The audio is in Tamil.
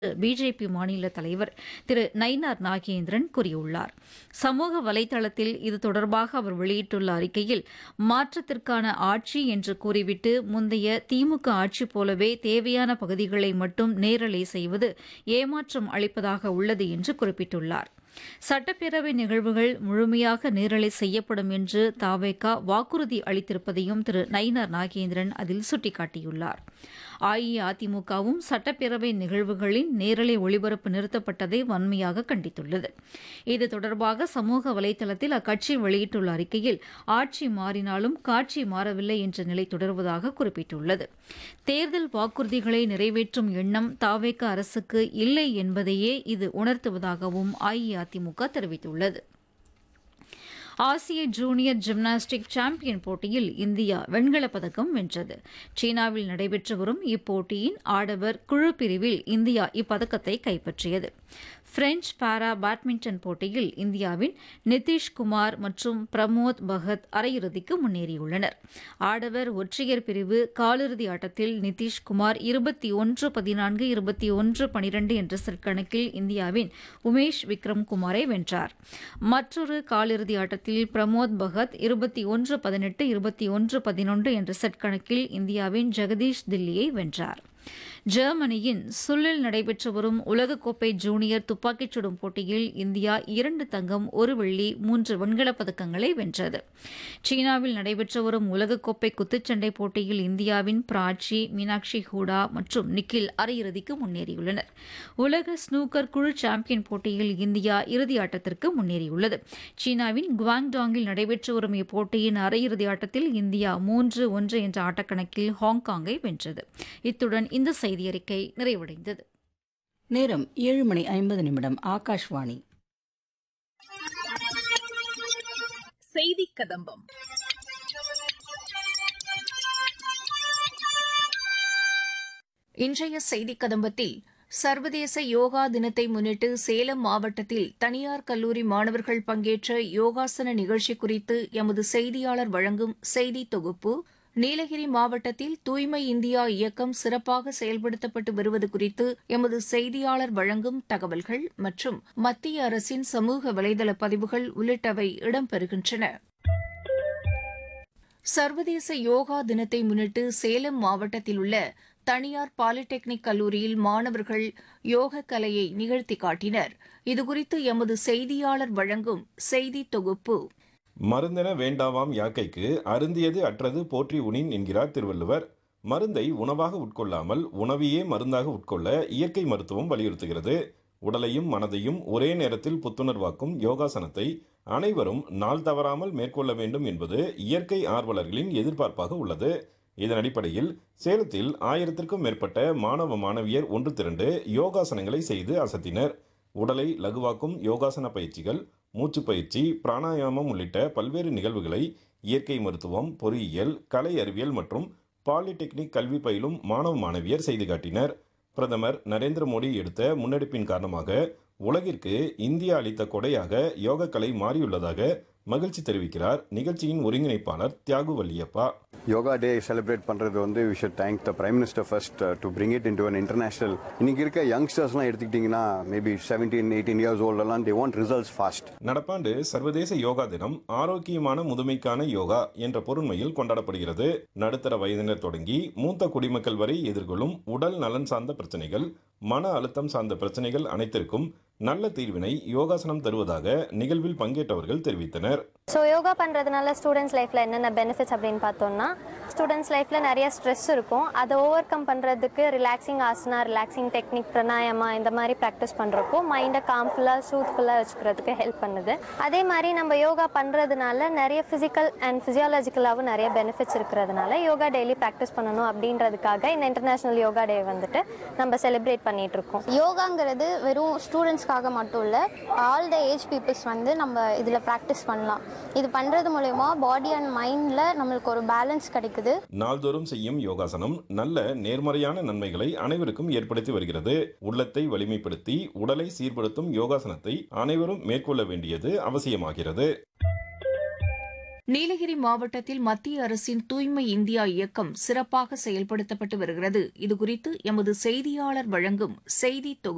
பிஜேபி மாநில தலைவர் திரு நயினார் நாகேந்திரன் கூறியுள்ளார் சமூக வலைதளத்தில் இது தொடர்பாக அவர் வெளியிட்டுள்ள அறிக்கையில் மாற்றத்திற்கான ஆட்சி என்று கூறிவிட்டு முந்தைய திமுக ஆட்சி போலவே தேவையான பகுதிகளை மட்டும் நேரலை செய்வது ஏமாற்றம் அளிப்பதாக உள்ளது என்று குறிப்பிட்டுள்ளார் சட்டப்பேரவை நிகழ்வுகள் முழுமையாக நேரலை செய்யப்படும் என்று தாவேகா வாக்குறுதி அளித்திருப்பதையும் திரு நயினார் நாகேந்திரன் அதில் சுட்டிக்காட்டியுள்ளார் அஇஅதிமுகவும் சட்டப்பேரவை நிகழ்வுகளின் நேரலை ஒளிபரப்பு நிறுத்தப்பட்டதை வன்மையாக கண்டித்துள்ளது இது தொடர்பாக சமூக வலைதளத்தில் அக்கட்சி வெளியிட்டுள்ள அறிக்கையில் ஆட்சி மாறினாலும் காட்சி மாறவில்லை என்ற நிலை தொடர்வதாக குறிப்பிட்டுள்ளது தேர்தல் வாக்குறுதிகளை நிறைவேற்றும் எண்ணம் தாவேக அரசுக்கு இல்லை என்பதையே இது உணர்த்துவதாகவும் அஇஅதிமுக தெரிவித்துள்ளது ஆசிய ஜூனியர் ஜிம்னாஸ்டிக் சாம்பியன் போட்டியில் இந்தியா வெண்கலப் பதக்கம் வென்றது சீனாவில் நடைபெற்று வரும் இப்போட்டியின் ஆடவர் குழு பிரிவில் இந்தியா இப்பதக்கத்தை கைப்பற்றியது பிரெஞ்ச் பாரா பேட்மிண்டன் போட்டியில் இந்தியாவின் நிதிஷ் குமார் மற்றும் பிரமோத் பகத் அரையிறுதிக்கு முன்னேறியுள்ளனர் ஆடவர் ஒற்றையர் பிரிவு காலிறுதி ஆட்டத்தில் நிதிஷ் குமார் இருபத்தி ஒன்று பதினான்கு இருபத்தி ஒன்று பனிரெண்டு என்ற செட் கணக்கில் இந்தியாவின் உமேஷ் விக்ரம் குமாரை வென்றார் மற்றொரு காலிறுதி ஆட்டத்தில் பிரமோத் பகத் இருபத்தி ஒன்று பதினெட்டு இருபத்தி ஒன்று பதினொன்று என்ற செட் கணக்கில் இந்தியாவின் ஜெகதீஷ் தில்லியை வென்றார் ஜெர்மனியின் சுல்லில் நடைபெற்று வரும் உலகக்கோப்பை ஜூனியர் துப்பாக்கிச் சுடும் போட்டியில் இந்தியா இரண்டு தங்கம் ஒரு வெள்ளி மூன்று வெண்கலப் பதக்கங்களை வென்றது சீனாவில் நடைபெற்று வரும் உலகக்கோப்பை குத்துச்சண்டை போட்டியில் இந்தியாவின் பிராச்சி மீனாட்சி ஹூடா மற்றும் நிக்கில் அரையிறுதிக்கு முன்னேறியுள்ளனர் உலக ஸ்னூக்கர் குழு சாம்பியன் போட்டியில் இந்தியா இறுதி ஆட்டத்திற்கு முன்னேறியுள்ளது சீனாவின் குவாங்டாங்கில் நடைபெற்று வரும் இப்போட்டியின் அரையிறுதி ஆட்டத்தில் இந்தியா மூன்று ஒன்று என்ற ஆட்டக்கணக்கில் ஹாங்காங்கை வென்றது இத்துடன் இந்த செய்தியறிக்கை நிறைவடைந்தது நேரம் ஏழு மணி ஐம்பது நிமிடம் ஆகாஷ்வாணி செய்தி கதம்பம் இன்றைய செய்தி கதம்பத்தில் சர்வதேச யோகா தினத்தை முன்னிட்டு சேலம் மாவட்டத்தில் தனியார் கல்லூரி மாணவர்கள் பங்கேற்ற யோகாசன நிகழ்ச்சி குறித்து எமது செய்தியாளர் வழங்கும் செய்தி தொகுப்பு நீலகிரி மாவட்டத்தில் தூய்மை இந்தியா இயக்கம் சிறப்பாக செயல்படுத்தப்பட்டு வருவது குறித்து எமது செய்தியாளர் வழங்கும் தகவல்கள் மற்றும் மத்திய அரசின் சமூக வலைதள பதிவுகள் உள்ளிட்டவை இடம்பெறுகின்றன சர்வதேச யோகா தினத்தை முன்னிட்டு சேலம் மாவட்டத்தில் உள்ள தனியார் பாலிடெக்னிக் கல்லூரியில் மாணவர்கள் யோக கலையை நிகழ்த்தி காட்டினர் இதுகுறித்து எமது செய்தியாளர் வழங்கும் செய்தி தொகுப்பு மருந்தென வேண்டாவாம் யாக்கைக்கு அருந்தியது அற்றது போற்றி உணின் என்கிறார் திருவள்ளுவர் மருந்தை உணவாக உட்கொள்ளாமல் உணவையே மருந்தாக உட்கொள்ள இயற்கை மருத்துவம் வலியுறுத்துகிறது உடலையும் மனதையும் ஒரே நேரத்தில் புத்துணர்வாக்கும் யோகாசனத்தை அனைவரும் நாள் தவறாமல் மேற்கொள்ள வேண்டும் என்பது இயற்கை ஆர்வலர்களின் எதிர்பார்ப்பாக உள்ளது இதன் அடிப்படையில் சேலத்தில் ஆயிரத்திற்கும் மேற்பட்ட மாணவ மாணவியர் ஒன்று திரண்டு யோகாசனங்களை செய்து அசத்தினர் உடலை லகுவாக்கும் யோகாசன பயிற்சிகள் மூச்சு பயிற்சி பிராணாயாமம் உள்ளிட்ட பல்வேறு நிகழ்வுகளை இயற்கை மருத்துவம் பொறியியல் கலை அறிவியல் மற்றும் பாலிடெக்னிக் கல்வி பயிலும் மாணவ மாணவியர் செய்து காட்டினர் பிரதமர் நரேந்திர மோடி எடுத்த முன்னெடுப்பின் காரணமாக உலகிற்கு இந்தியா அளித்த கொடையாக யோகக்கலை மாறியுள்ளதாக மகிழ்ச்சி தெரிவிக்கிறார் நிகழ்ச்சியின் ஒருங்கிணைப்பாளர் Thiyagu Valliappa yoga day celebrate பண்ணுறது வந்து we should thank the prime minister first to bring it into an international இன்னைக்கு இருக்க யங்ஸ்டர்ஸ்லாம் எடுத்துக்கிட்டிங்கன்னா மேபி செவன்டீன் எயிட்டீன் இயர்ஸ் ஓல்டெல்லாம் தே வாண்ட் ரிசல்ட்ஸ் ஃபாஸ்ட் நடப்பாண்டு சர்வதேச யோகா தினம் ஆரோக்கியமான முதுமைக்கான யோகா என்ற பொருண்மையில் கொண்டாடப்படுகிறது நடுத்தர வயதினர் தொடங்கி மூத்த குடிமக்கள் வரை எதிர்கொள்ளும் உடல் நலன் சார்ந்த பிரச்சனைகள் மன அழுத்தம் சார்ந்த பிரச்சனைகள் அனைத்திற்கும் நல்ல தீர்வினை யோகாசனம் தருவதாக நிகழ்வில் பங்கேற்றவர்கள் தெரிவித்தனர் ஸோ யோகா பண்ணுறதுனால ஸ்டூடெண்ட்ஸ் லைஃப்பில் என்னென்ன பெனிஃபிட்ஸ் அப்படின்னு பார்த்தோம்னா ஸ்டூடெண்ட்ஸ் லைஃப்பில் நிறைய ஸ்ட்ரெஸ் இருக்கும் அதை ஓவர் கம் பண்ணுறதுக்கு relaxing asana relaxing technique pranayama இந்த மாதிரி ப்ராக்டிஸ் பண்ணுறப்போ மைண்டை காம்ஃபுல்லாக சூத்ஃபுல்லாக வச்சுக்கிறதுக்கு ஹெல்ப் பண்ணுது அதே மாதிரி நம்ம யோகா பண்ணுறதுனால நிறைய ஃபிசிக்கல் அண்ட் ஃபிசியாலஜிக்கலாகவும் நிறைய பெனிஃபிட்ஸ் இருக்கிறதுனால யோகா டெய்லி ப்ராக்டிஸ் பண்ணணும் அப்படின்றதுக்காக இந்த இன்டர்நேஷ்னல் யோகா டே வந்துட்டு நம்ம செலிப்ரேட் பண்ணிட்டு இருக்கோம் யோகாங்கிறது வெறும் ஸ்டூடெண்ட்ஸ்க்காக மட்டும் இல்லை ஆல் த ஏஜ் பீப்புள்ஸ் வந்து நம்ம இதில் ப்ராக்டிஸ் பண்ணலாம் இது பண்ணுறது மூலயமா பாடி அண்ட் மைண்டில் நம்மளுக்கு ஒரு பேலன்ஸ் கிடைக்குது நாள்தோறும் செய்யும் யோகாசனம் நல்ல நேர்மறையான நன்மைகளை அனைவருக்கும் ஏற்படுத்தி வருகிறது உள்ளத்தை வலிமைப்படுத்தி உடலை சீர்படுத்தும் யோகாசனத்தை அனைவரும் மேற்கொள்ள வேண்டியது அவசியமாகிறது நீலகிரி மாவட்டத்தில் மத்திய அரசின் தூய்மை இந்தியா இயக்கம் சிறப்பாக செயல்படுத்தப்பட்டு வருகிறது இதுகுறித்து எமது செய்தியாளர் வழங்கும் செய்தி தொகுப்பு